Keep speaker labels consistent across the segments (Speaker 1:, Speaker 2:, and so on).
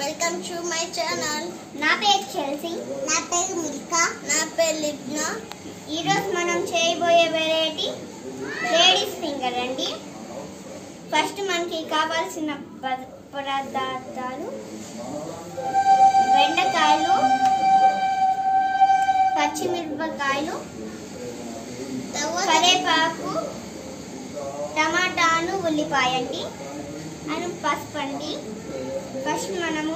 Speaker 1: Welcome to my channel
Speaker 2: నా పేరు చెల్సి
Speaker 1: నా పేరు మిల్కా నా పేరు లిబ్నా
Speaker 2: ఈరోజు మనం చేయబోయే వెరైటీ లేడీస్ ఫింగర్ అండి ఫస్ట్ మనకి కావాల్సిన పద- పదార్థాలు బెండకాయలు పచ్చిమిరపకాయలు కరేపాకు టమాటాను ఉల్లిపాయ అండి అని పసుపు అండి ఫస్ట్ మనము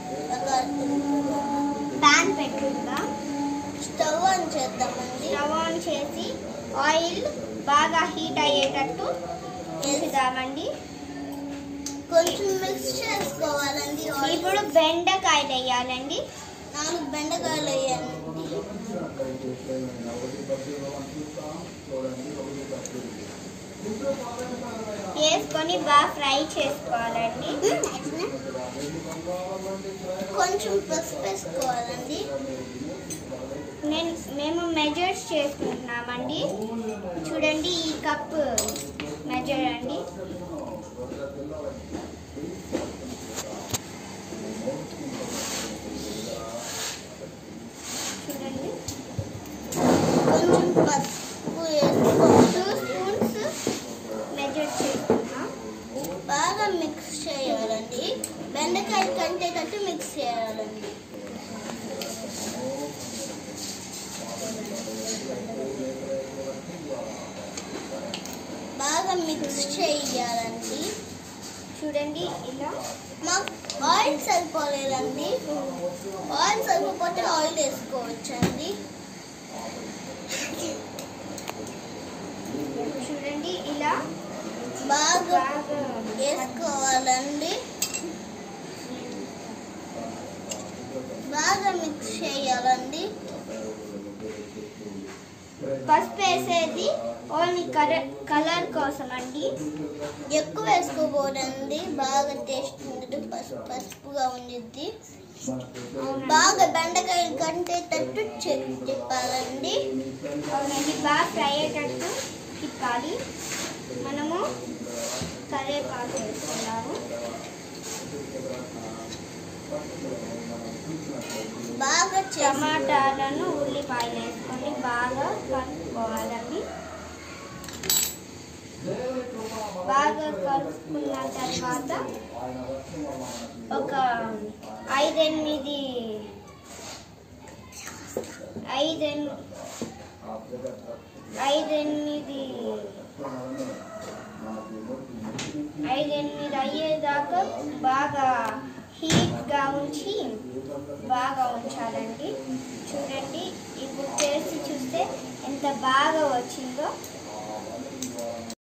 Speaker 2: ప్యాన్ పెట్టుకుందాం
Speaker 1: స్టవ్ ఆన్ చేద్దామండి
Speaker 2: స్టవ్ ఆన్ చేసి ఆయిల్ బాగా హీట్ అయ్యేటట్టు వేసుదామండి
Speaker 1: కొంచెం మిక్స్ చేసుకోవాలండి ఆయిల్.
Speaker 2: ఇప్పుడు బెండకాయలు వేయాలండి
Speaker 1: నాలుగు బెండకాయలు వేయండి
Speaker 2: వేసుకొని బాగా ఫ్రై చేసుకోవాలండి
Speaker 1: కొంచెం పసుపు వేసుకోవాలండి
Speaker 2: నేను మేము మెజర్స్ చేసుకుంటున్నామండి చూడండి ఈ కప్ మెజర్ అండి చూడండి
Speaker 1: కొంచెం పసుపు వేసుకోవాలి
Speaker 2: టూ స్పూన్స్ మెజర్ చేసుకున్నాం
Speaker 1: బాగా మిక్స్ చేయాలండి బెండకాయ కంటేటట్టు మిక్స్ చేయాలండి బాగా మిక్స్ చేయాలండి
Speaker 2: చూడండి ఇలా
Speaker 1: మాకు ఆయిల్ సరిపోలేదండి ఆయిల్ సరిపోతే ఆయిల్ వేసుకోవచ్చండి
Speaker 2: చూడండి ఇలా
Speaker 1: బాగా
Speaker 2: బాగా
Speaker 1: వేసుకోవాలండి బాగా మిక్స్ చేయాలండి
Speaker 2: పసుపు వేసేది ఓన్లీ కలర్ కలర్ కోసం అండి
Speaker 1: ఎక్కువ వేసుకోకూడదండి బాగా టేస్ట్ ఉండదు పసుపు పసుపుగా ఉండిద్ది బాగా బెండకాయలు కంటేటట్టు చె- చెప్పాలండి
Speaker 2: అవునండి బాగా ఫ్రై అయ్యేటట్టు తిప్పాలి మనము కరివేపాకు వేసుకున్నాము
Speaker 1: బాగా చేసి
Speaker 2: టమాటాలను ఉల్లిపాయలు వేసుకొని బాగా కలుపుకోవాలండి బాగా కలుపుకున్న తర్వాత ఒక ఐదెనిమిది ఐదెన్ ఐదెనిమిది ఐదెనిమిది అయ్యేదాకా బాగా హీట్గా ఉంచి బాగా ఉంచాలండి చూడండి ఇప్పుడు టేస్ట్ చూస్తే ఎంత బాగా వచ్చిందో